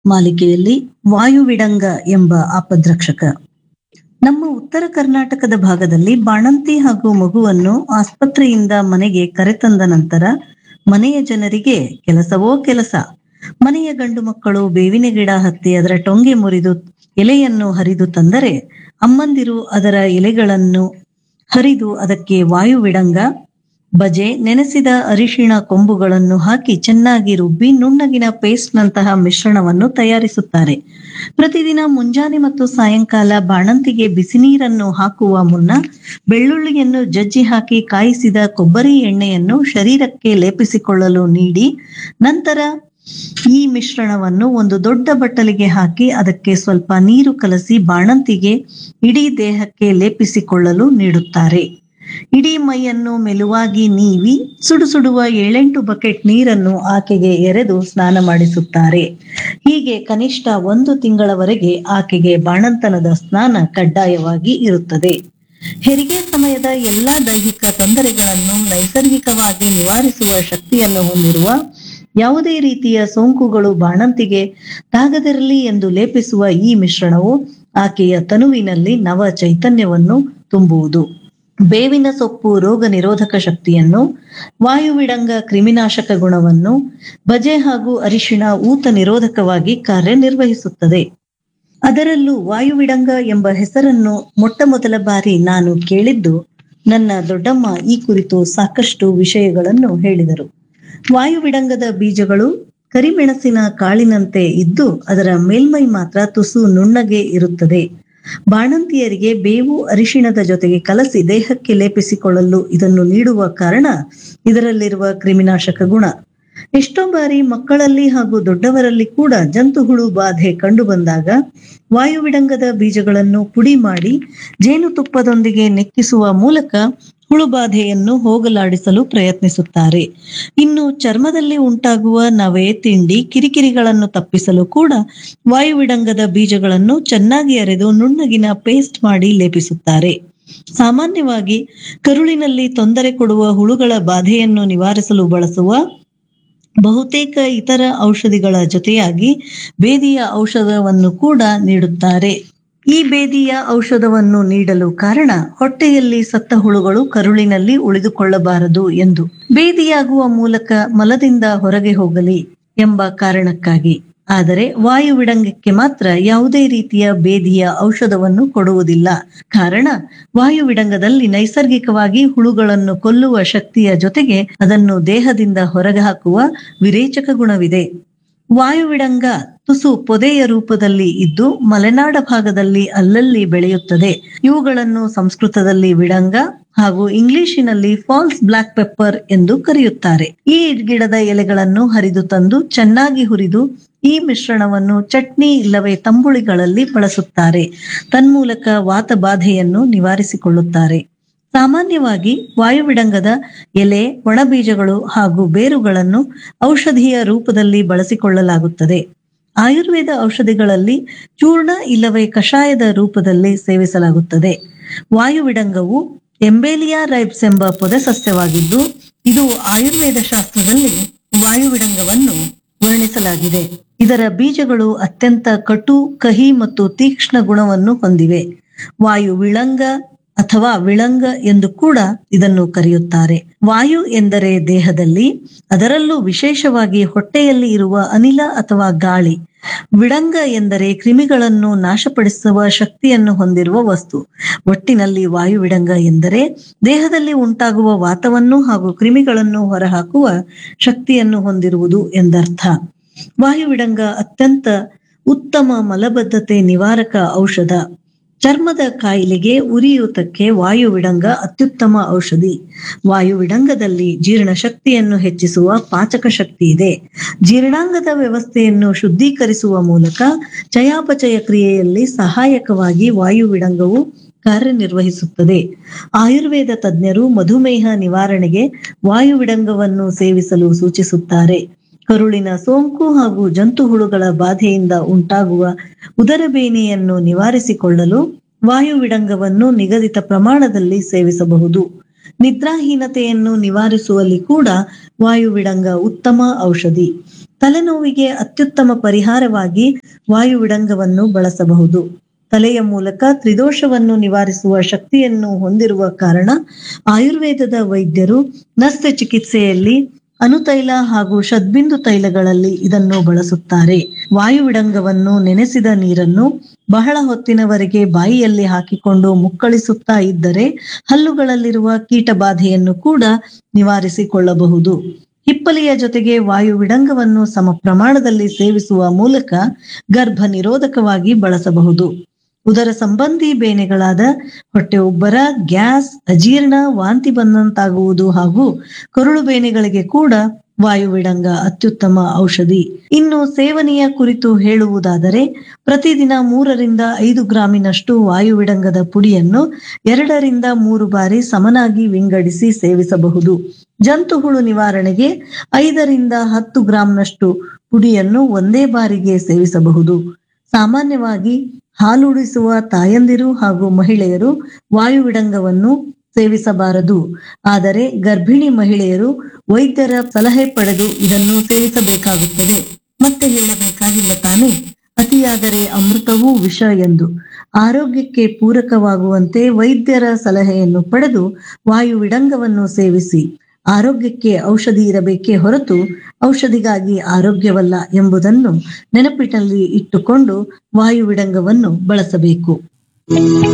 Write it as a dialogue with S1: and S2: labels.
S1: ಮಾಲಿಕೆಯಲ್ಲಿ ವಾಯುವಿಡಂಗ ಎಂಬ ಆಪದ್ರಕ್ಷಕ ನಮ್ಮ ಉತ್ತರ ಕರ್ನಾಟಕದ ಭಾಗದಲ್ಲಿ ಬಾಣಂತಿ ಹಾಗೂ ಮಗುವನ್ನು ಆಸ್ಪತ್ರೆಯಿಂದ ಮನೆಗೆ ಕರೆತಂದ ನಂತರ ಮನೆಯ ಜನರಿಗೆ ಕೆಲಸವೋ ಕೆಲಸ ಮನೆಯ ಗಂಡು ಮಕ್ಕಳು ಬೇವಿನ ಗಿಡ ಹತ್ತಿ ಅದರ ಟೊಂಗೆ ಮುರಿದು ಎಲೆಯನ್ನು ಹರಿದು ತಂದರೆ ಅಮ್ಮಂದಿರು ಅದರ ಎಲೆಗಳನ್ನು ಹರಿದು ಅದಕ್ಕೆ ವಾಯುವಿಡಂಗ ಬಜೆ ನೆನೆಸಿದ ಅರಿಶಿಣ ಕೊಂಬುಗಳನ್ನು ಹಾಕಿ ಚೆನ್ನಾಗಿ ರುಬ್ಬಿ ನುಣ್ಣಗಿನ ಪೇಸ್ಟ್ ನಂತಹ ಮಿಶ್ರಣವನ್ನು ತಯಾರಿಸುತ್ತಾರೆ ಪ್ರತಿದಿನ ಮುಂಜಾನೆ ಮತ್ತು ಸಾಯಂಕಾಲ ಬಾಣಂತಿಗೆ ಬಿಸಿ ನೀರನ್ನು ಹಾಕುವ ಮುನ್ನ ಬೆಳ್ಳುಳ್ಳಿಯನ್ನು ಜಜ್ಜಿ ಹಾಕಿ ಕಾಯಿಸಿದ ಕೊಬ್ಬರಿ ಎಣ್ಣೆಯನ್ನು ಶರೀರಕ್ಕೆ ಲೇಪಿಸಿಕೊಳ್ಳಲು ನೀಡಿ ನಂತರ ಈ ಮಿಶ್ರಣವನ್ನು ಒಂದು ದೊಡ್ಡ ಬಟ್ಟಲಿಗೆ ಹಾಕಿ ಅದಕ್ಕೆ ಸ್ವಲ್ಪ ನೀರು ಕಲಸಿ ಬಾಣಂತಿಗೆ ಇಡೀ ದೇಹಕ್ಕೆ ಲೇಪಿಸಿಕೊಳ್ಳಲು ನೀಡುತ್ತಾರೆ ಇಡೀ ಮೈಯನ್ನು ಮೆಲುವಾಗಿ ನೀವಿ ಸುಡು ಸುಡುವ ಏಳೆಂಟು ಬಕೆಟ್ ನೀರನ್ನು ಆಕೆಗೆ ಎರೆದು ಸ್ನಾನ ಮಾಡಿಸುತ್ತಾರೆ ಹೀಗೆ ಕನಿಷ್ಠ ಒಂದು ತಿಂಗಳವರೆಗೆ ಆಕೆಗೆ ಬಾಣಂತನದ ಸ್ನಾನ ಕಡ್ಡಾಯವಾಗಿ ಇರುತ್ತದೆ ಹೆರಿಗೆ ಸಮಯದ ಎಲ್ಲಾ ದೈಹಿಕ ತೊಂದರೆಗಳನ್ನು ನೈಸರ್ಗಿಕವಾಗಿ ನಿವಾರಿಸುವ ಶಕ್ತಿಯನ್ನು ಹೊಂದಿರುವ ಯಾವುದೇ ರೀತಿಯ ಸೋಂಕುಗಳು ಬಾಣಂತಿಗೆ ತಾಗದಿರಲಿ ಎಂದು ಲೇಪಿಸುವ ಈ ಮಿಶ್ರಣವು ಆಕೆಯ ತನುವಿನಲ್ಲಿ ನವ ಚೈತನ್ಯವನ್ನು ತುಂಬುವುದು ಬೇವಿನ ಸೊಪ್ಪು ರೋಗ ನಿರೋಧಕ ಶಕ್ತಿಯನ್ನು ವಾಯುವಿಡಂಗ ಕ್ರಿಮಿನಾಶಕ ಗುಣವನ್ನು ಬಜೆ ಹಾಗೂ ಅರಿಶಿಣ ಊತ ನಿರೋಧಕವಾಗಿ ಕಾರ್ಯನಿರ್ವಹಿಸುತ್ತದೆ ಅದರಲ್ಲೂ ವಾಯುವಿಡಂಗ ಎಂಬ ಹೆಸರನ್ನು ಮೊಟ್ಟ ಮೊದಲ ಬಾರಿ ನಾನು ಕೇಳಿದ್ದು ನನ್ನ ದೊಡ್ಡಮ್ಮ ಈ ಕುರಿತು ಸಾಕಷ್ಟು ವಿಷಯಗಳನ್ನು ಹೇಳಿದರು ವಾಯುವಿಡಂಗದ ಬೀಜಗಳು ಕರಿಮೆಣಸಿನ ಕಾಳಿನಂತೆ ಇದ್ದು ಅದರ ಮೇಲ್ಮೈ ಮಾತ್ರ ತುಸು ನುಣ್ಣಗೆ ಇರುತ್ತದೆ ಬಾಣಂತಿಯರಿಗೆ ಬೇವು ಅರಿಶಿಣದ ಜೊತೆಗೆ ಕಲಸಿ ದೇಹಕ್ಕೆ ಲೇಪಿಸಿಕೊಳ್ಳಲು ಇದನ್ನು ನೀಡುವ ಕಾರಣ ಇದರಲ್ಲಿರುವ ಕ್ರಿಮಿನಾಶಕ ಗುಣ ಎಷ್ಟೋ ಬಾರಿ ಮಕ್ಕಳಲ್ಲಿ ಹಾಗೂ ದೊಡ್ಡವರಲ್ಲಿ ಕೂಡ ಜಂತುಹುಳು ಬಾಧೆ ಕಂಡು ಬಂದಾಗ ವಾಯುವಿಡಂಗದ ಬೀಜಗಳನ್ನು ಪುಡಿ ಮಾಡಿ ಜೇನುತುಪ್ಪದೊಂದಿಗೆ ನೆಕ್ಕಿಸುವ ಮೂಲಕ ಹುಳುಬಾಧೆಯನ್ನು ಹೋಗಲಾಡಿಸಲು ಪ್ರಯತ್ನಿಸುತ್ತಾರೆ ಇನ್ನು ಚರ್ಮದಲ್ಲಿ ಉಂಟಾಗುವ ನವೆ ತಿಂಡಿ ಕಿರಿಕಿರಿಗಳನ್ನು ತಪ್ಪಿಸಲು ಕೂಡ ವಾಯುವಿಡಂಗದ ಬೀಜಗಳನ್ನು ಚೆನ್ನಾಗಿ ಅರೆದು ನುಣ್ಣಗಿನ ಪೇಸ್ಟ್ ಮಾಡಿ ಲೇಪಿಸುತ್ತಾರೆ ಸಾಮಾನ್ಯವಾಗಿ ಕರುಳಿನಲ್ಲಿ ತೊಂದರೆ ಕೊಡುವ ಹುಳುಗಳ ಬಾಧೆಯನ್ನು ನಿವಾರಿಸಲು ಬಳಸುವ ಬಹುತೇಕ ಇತರ ಔಷಧಿಗಳ ಜೊತೆಯಾಗಿ ಬೇದಿಯ ಔಷಧವನ್ನು ಕೂಡ ನೀಡುತ್ತಾರೆ ಈ ಬೇದಿಯ ಔಷಧವನ್ನು ನೀಡಲು ಕಾರಣ ಹೊಟ್ಟೆಯಲ್ಲಿ ಸತ್ತ ಹುಳುಗಳು ಕರುಳಿನಲ್ಲಿ ಉಳಿದುಕೊಳ್ಳಬಾರದು ಎಂದು ಬೇದಿಯಾಗುವ ಮೂಲಕ ಮಲದಿಂದ ಹೊರಗೆ ಹೋಗಲಿ ಎಂಬ ಕಾರಣಕ್ಕಾಗಿ ಆದರೆ ವಾಯುವಿಡಂಗಕ್ಕೆ ಮಾತ್ರ ಯಾವುದೇ ರೀತಿಯ ಬೇದಿಯ ಔಷಧವನ್ನು ಕೊಡುವುದಿಲ್ಲ ಕಾರಣ ವಾಯುವಿಡಂಗದಲ್ಲಿ ನೈಸರ್ಗಿಕವಾಗಿ ಹುಳುಗಳನ್ನು ಕೊಲ್ಲುವ ಶಕ್ತಿಯ ಜೊತೆಗೆ ಅದನ್ನು ದೇಹದಿಂದ ಹೊರಗೆ ಹಾಕುವ ವಿರೇಚಕ ಗುಣವಿದೆ ವಾಯುವಿಡಂಗ ತುಸು ಪೊದೆಯ ರೂಪದಲ್ಲಿ ಇದ್ದು ಮಲೆನಾಡ ಭಾಗದಲ್ಲಿ ಅಲ್ಲಲ್ಲಿ ಬೆಳೆಯುತ್ತದೆ ಇವುಗಳನ್ನು ಸಂಸ್ಕೃತದಲ್ಲಿ ವಿಡಂಗ ಹಾಗೂ ಇಂಗ್ಲಿಶಿನಲ್ಲಿ ಫಾಲ್ಸ್ ಬ್ಲಾಕ್ ಪೆಪ್ಪರ್ ಎಂದು ಕರೆಯುತ್ತಾರೆ ಈ ಗಿಡದ ಎಲೆಗಳನ್ನು ಹರಿದು ತಂದು ಚೆನ್ನಾಗಿ ಹುರಿದು ಈ ಮಿಶ್ರಣವನ್ನು ಚಟ್ನಿ ಇಲ್ಲವೇ ತಂಬುಳಿಗಳಲ್ಲಿ ಬಳಸುತ್ತಾರೆ ತನ್ಮೂಲಕ ವಾತ ಬಾಧೆಯನ್ನು ನಿವಾರಿಸಿಕೊಳ್ಳುತ್ತಾರೆ ಸಾಮಾನ್ಯವಾಗಿ ವಾಯುವಿಡಂಗದ ಎಲೆ ಒಣಬೀಜಗಳು ಹಾಗೂ ಬೇರುಗಳನ್ನು ಔಷಧಿಯ ರೂಪದಲ್ಲಿ ಬಳಸಿಕೊಳ್ಳಲಾಗುತ್ತದೆ ಆಯುರ್ವೇದ ಔಷಧಿಗಳಲ್ಲಿ ಚೂರ್ಣ ಇಲ್ಲವೇ ಕಷಾಯದ ರೂಪದಲ್ಲಿ ಸೇವಿಸಲಾಗುತ್ತದೆ ವಾಯುವಿಡಂಗವು ಎಂಬೇಲಿಯಾ ರೈಬ್ಸ್ ಎಂಬ ಪೊದೆ ಸಸ್ಯವಾಗಿದ್ದು ಇದು ಆಯುರ್ವೇದ ಶಾಸ್ತ್ರದಲ್ಲಿ ವಾಯುವಿಡಂಗವನ್ನು ವರ್ಣಿಸಲಾಗಿದೆ ಇದರ ಬೀಜಗಳು ಅತ್ಯಂತ ಕಟು ಕಹಿ ಮತ್ತು ತೀಕ್ಷ್ಣ ಗುಣವನ್ನು ಹೊಂದಿವೆ ವಾಯು ವಿಳಂಗ ಅಥವಾ ವಿಳಂಗ ಎಂದು ಕೂಡ ಇದನ್ನು ಕರೆಯುತ್ತಾರೆ ವಾಯು ಎಂದರೆ ದೇಹದಲ್ಲಿ ಅದರಲ್ಲೂ ವಿಶೇಷವಾಗಿ ಹೊಟ್ಟೆಯಲ್ಲಿ ಇರುವ ಅನಿಲ ಅಥವಾ ಗಾಳಿ ವಿಡಂಗ ಎಂದರೆ ಕ್ರಿಮಿಗಳನ್ನು ನಾಶಪಡಿಸುವ ಶಕ್ತಿಯನ್ನು ಹೊಂದಿರುವ ವಸ್ತು ಒಟ್ಟಿನಲ್ಲಿ ವಾಯು ವಿಡಂಗ ಎಂದರೆ ದೇಹದಲ್ಲಿ ಉಂಟಾಗುವ ವಾತವನ್ನು ಹಾಗೂ ಕ್ರಿಮಿಗಳನ್ನು ಹೊರಹಾಕುವ ಶಕ್ತಿಯನ್ನು ಹೊಂದಿರುವುದು ಎಂದರ್ಥ ವಾಯುವಿಡಂಗ ಅತ್ಯಂತ ಉತ್ತಮ ಮಲಬದ್ಧತೆ ನಿವಾರಕ ಔಷಧ ಚರ್ಮದ ಕಾಯಿಲೆಗೆ ಉರಿಯೂತಕ್ಕೆ ವಾಯುವಿಡಂಗ ಅತ್ಯುತ್ತಮ ಔಷಧಿ ವಾಯುವಿಡಂಗದಲ್ಲಿ ಜೀರ್ಣಶಕ್ತಿಯನ್ನು ಹೆಚ್ಚಿಸುವ ಪಾಚಕ ಶಕ್ತಿ ಇದೆ ಜೀರ್ಣಾಂಗದ ವ್ಯವಸ್ಥೆಯನ್ನು ಶುದ್ಧೀಕರಿಸುವ ಮೂಲಕ ಚಯಾಪಚಯ ಕ್ರಿಯೆಯಲ್ಲಿ ಸಹಾಯಕವಾಗಿ ವಾಯುವಿಡಂಗವು ಕಾರ್ಯನಿರ್ವಹಿಸುತ್ತದೆ ಆಯುರ್ವೇದ ತಜ್ಞರು ಮಧುಮೇಹ ನಿವಾರಣೆಗೆ ವಾಯುವಿಡಂಗವನ್ನು ಸೇವಿಸಲು ಸೂಚಿಸುತ್ತಾರೆ ಕರುಳಿನ ಸೋಂಕು ಹಾಗೂ ಜಂತುಹುಳುಗಳ ಬಾಧೆಯಿಂದ ಉಂಟಾಗುವ ಉದರಬೇನೆಯನ್ನು ನಿವಾರಿಸಿಕೊಳ್ಳಲು ವಾಯುವಿಡಂಗವನ್ನು ನಿಗದಿತ ಪ್ರಮಾಣದಲ್ಲಿ ಸೇವಿಸಬಹುದು ನಿದ್ರಾಹೀನತೆಯನ್ನು ನಿವಾರಿಸುವಲ್ಲಿ ಕೂಡ ವಾಯುವಿಡಂಗ ಉತ್ತಮ ಔಷಧಿ ತಲೆನೋವಿಗೆ ಅತ್ಯುತ್ತಮ ಪರಿಹಾರವಾಗಿ ವಾಯುವಿಡಂಗವನ್ನು ಬಳಸಬಹುದು ತಲೆಯ ಮೂಲಕ ತ್ರಿದೋಷವನ್ನು ನಿವಾರಿಸುವ ಶಕ್ತಿಯನ್ನು ಹೊಂದಿರುವ ಕಾರಣ ಆಯುರ್ವೇದದ ವೈದ್ಯರು ನಸ್ಯ ಚಿಕಿತ್ಸೆಯಲ್ಲಿ ಅನುತೈಲ ಹಾಗೂ ಷದ್ಬಿಂದು ತೈಲಗಳಲ್ಲಿ ಇದನ್ನು ಬಳಸುತ್ತಾರೆ ವಾಯುವಿಡಂಗವನ್ನು ನೆನೆಸಿದ ನೀರನ್ನು ಬಹಳ ಹೊತ್ತಿನವರೆಗೆ ಬಾಯಿಯಲ್ಲಿ ಹಾಕಿಕೊಂಡು ಮುಕ್ಕಳಿಸುತ್ತಾ ಇದ್ದರೆ ಹಲ್ಲುಗಳಲ್ಲಿರುವ ಕೀಟಬಾಧೆಯನ್ನು ಕೂಡ ನಿವಾರಿಸಿಕೊಳ್ಳಬಹುದು ಹಿಪ್ಪಲಿಯ ಜೊತೆಗೆ ವಾಯುವಿಡಂಗವನ್ನು ಸಮ ಪ್ರಮಾಣದಲ್ಲಿ ಸೇವಿಸುವ ಮೂಲಕ ಗರ್ಭ ನಿರೋಧಕವಾಗಿ ಬಳಸಬಹುದು ಉದರ ಸಂಬಂಧಿ ಬೇನೆಗಳಾದ ಹೊಟ್ಟೆ ಉಬ್ಬರ ಗ್ಯಾಸ್ ಅಜೀರ್ಣ ವಾಂತಿ ಬಂದಂತಾಗುವುದು ಹಾಗೂ ಕರುಳು ಬೇನೆಗಳಿಗೆ ಕೂಡ ವಾಯುವಿಡಂಗ ಅತ್ಯುತ್ತಮ ಔಷಧಿ ಇನ್ನು ಸೇವನೆಯ ಕುರಿತು ಹೇಳುವುದಾದರೆ ಪ್ರತಿದಿನ ಮೂರರಿಂದ ಐದು ಗ್ರಾಮಿನಷ್ಟು ವಾಯುವಿಡಂಗದ ಪುಡಿಯನ್ನು ಎರಡರಿಂದ ಮೂರು ಬಾರಿ ಸಮನಾಗಿ ವಿಂಗಡಿಸಿ ಸೇವಿಸಬಹುದು ಜಂತುಹುಳು ನಿವಾರಣೆಗೆ ಐದರಿಂದ ಹತ್ತು ಗ್ರಾಂನಷ್ಟು ಪುಡಿಯನ್ನು ಒಂದೇ ಬಾರಿಗೆ ಸೇವಿಸಬಹುದು ಸಾಮಾನ್ಯವಾಗಿ ಹಾಲುಡಿಸುವ ತಾಯಂದಿರು ಹಾಗೂ ಮಹಿಳೆಯರು ವಾಯುವಿಡಂಗವನ್ನು ಸೇವಿಸಬಾರದು ಆದರೆ ಗರ್ಭಿಣಿ ಮಹಿಳೆಯರು ವೈದ್ಯರ ಸಲಹೆ ಪಡೆದು ಇದನ್ನು ಸೇವಿಸಬೇಕಾಗುತ್ತದೆ ಮತ್ತೆ ಹೇಳಬೇಕಾಗಿಲ್ಲ ತಾನೇ ಅತಿಯಾದರೆ ಅಮೃತವೂ ವಿಷ ಎಂದು ಆರೋಗ್ಯಕ್ಕೆ ಪೂರಕವಾಗುವಂತೆ ವೈದ್ಯರ ಸಲಹೆಯನ್ನು ಪಡೆದು ವಾಯುವಿಡಂಗವನ್ನು ಸೇವಿಸಿ ಆರೋಗ್ಯಕ್ಕೆ ಔಷಧಿ ಇರಬೇಕೇ ಹೊರತು ಔಷಧಿಗಾಗಿ ಆರೋಗ್ಯವಲ್ಲ ಎಂಬುದನ್ನು ನೆನಪಿನಲ್ಲಿ ಇಟ್ಟುಕೊಂಡು ವಾಯುವಿಡಂಗವನ್ನು ಬಳಸಬೇಕು